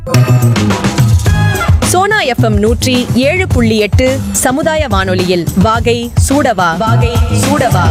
Sona FM நூற்றி ஏழு புள்ளி எட்டு சமுதாய வானொலியில் வாகை சூடவா வாகை சூடவா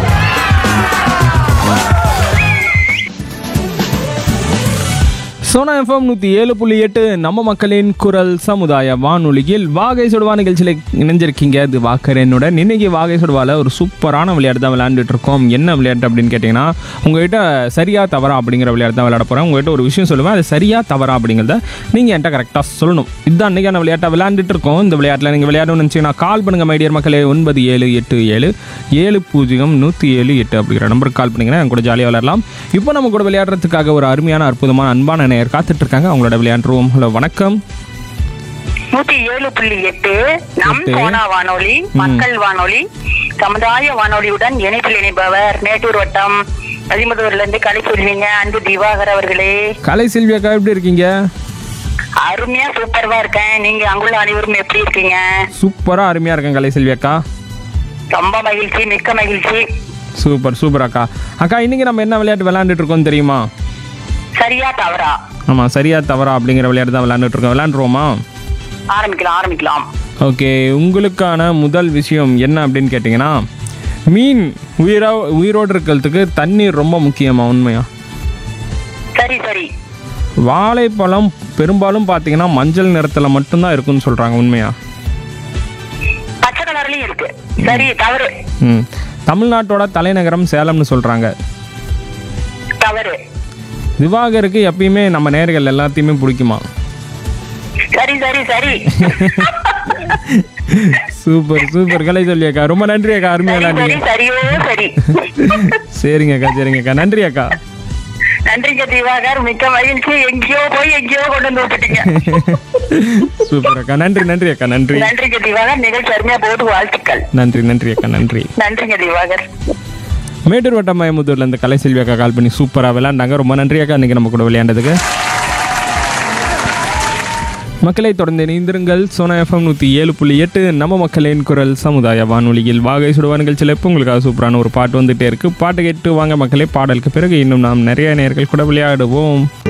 சோனா எஃப்எம் நூற்றி ஏழு புள்ளி எட்டு நம்ம மக்களின் குரல் சமுதாய வானொலியில் வாகை சுடுவா நிகழ்ச்சியில் இணைஞ்சிருக்கீங்க இது வாக்கரனுடன் இன்னைக்கு வாகை சுடுவால ஒரு சூப்பரான விளையாட்டு தான் விளையாண்டுட்டு இருக்கோம் என்ன விளையாட்டு அப்படின்னு கேட்டிங்கன்னா உங்ககிட்ட சரியா தவறா அப்படிங்கிற விளையாட்டு தான் விளையாட போகிறேன் உங்ககிட்ட ஒரு விஷயம் சொல்லுவேன் அது சரியா தவறா அப்படிங்கிறத நீங்கள் என்கிட்ட கரெக்டாக சொல்லணும் இதுதான் அன்றைக்கான விளையாட்டை விளையாண்டுட்டு இருக்கோம் இந்த விளையாட்டில் நீங்கள் விளையாடணும்னு நினச்சிங்கன்னா கால் பண்ணுங்க மைடியர் மக்களே ஒன்பது ஏழு எட்டு ஏழு ஏழு பூஜ்ஜியம் நூற்றி ஏழு எட்டு அப்படிங்கிற நம்பருக்கு கால் பண்ணிங்கன்னா என் கூட ஜாலியாக விளையாடலாம் இப்போ நம்ம கூட விளையாடுறதுக்காக ஒரு அருமையான அற்புதமான அன்பான நேயர் காத்துட்டு இருக்காங்க அவங்களோட விளையாண்டுருவோம் ஹலோ வணக்கம் நூத்தி ஏழு புள்ளி எட்டு நம் எட்டு. சோனா வானொலி மக்கள் வானொலி சமுதாய வானொலியுடன் இணைப்பில் இணைப்பவர் மேட்டூர் வட்டம் பதிமுதூர்ல இருந்து கலை சொல்வீங்க அன்பு திவாகர் அவர்களே கலை செல்வியாக்கா எப்படி இருக்கீங்க அருமையா சூப்பர்வா இருக்கேன் நீங்க அங்குள்ள அனைவரும் எப்படி இருக்கீங்க சூப்பராக அருமையாக இருக்கேன் கலை செல்வியாக்கா ரொம்ப மகிழ்ச்சி மிக்க மகிழ்ச்சி சூப்பர் சூப்பர் அக்கா அக்கா இன்னைக்கு நம்ம என்ன விளையாட்டு விளையாண்டுட்டு இருக்கோம் தெரியுமா சரியா தவறா ஆமாம் சரியா தவறா அப்படிங்கிற விளையாட்டு தான் விளையாண்டுட்டு இருக்கோம் விளையாண்டுருவோமா ஆரம்பிக்கலாம் ஆரம்பிக்கலாம் ஓகே உங்களுக்கான முதல் விஷயம் என்ன அப்படின்னு கேட்டிங்கன்னா மீன் உயிரா உயிரோடு இருக்கிறதுக்கு தண்ணீர் ரொம்ப முக்கியமா உண்மையா சரி சரி வாழைப்பழம் பெரும்பாலும் பார்த்தீங்கன்னா மஞ்சள் நிறத்தில் மட்டும்தான் இருக்குன்னு சொல்கிறாங்க உண்மையா பச்சை கலர்லயும் இருக்கு சரி தவறு ம் தமிழ்நாட்டோட தலைநகரம் சேலம்னு சொல்கிறாங்க தவறு திவாகருக்கு எப்பயுமே நம்ம நேர்கள் எல்லாத்தையுமே பிடிக்குமா சரி சரி சரி சூப்பர் சூப்பர் கலை சொல்லியாக்கா ரொம்ப நன்றி அக்கா அருமையாக சரி சரி விளையாண்டீங்க சரியோ சரி சரிங்க அக்கா சரிங்க அக்கா நன்றி அக்கா நன்றிங்க திவாகர் மிக்க மகிழ்ச்சி எங்கேயோ போய் எங்கேயோ கொண்டு வந்து விட்டுட்டீங்க சூப்பர் அக்கா நன்றி நன்றி அக்கா நன்றி நன்றிங்க திவாகர் நிகழ்ச்சி அருமையா போது வாழ்த்துக்கள் நன்றி நன்றி அக்கா நன்றி நன்றிங்க திவாகர் மேட்டூர் வட்டம் மயமுத்தூர்ல இருந்து கலை செல்வி அக்கா கால் பண்ணி சூப்பராக விளையாண்டாங்க ரொம்ப நன்றி அக்கா இன்னைக்கு நம்ம கூட விளையாண்டதுக்கு மக்களை தொடர்ந்து இணைந்திருங்கள் சோனா எஃப்எம் நூற்றி ஏழு புள்ளி எட்டு நம்ம மக்களின் குரல் சமுதாய வானொலியில் வாகை சுடுவா நிகழ்ச்சியில் இப்போ உங்களுக்காக சூப்பரான ஒரு பாட்டு வந்துட்டே இருக்கு பாட்டு கேட்டு வாங்க மக்களே பாடலுக்கு பிறகு இன்னும் நாம் நிறைய நேர்கள் கூட விளையாடுவோம்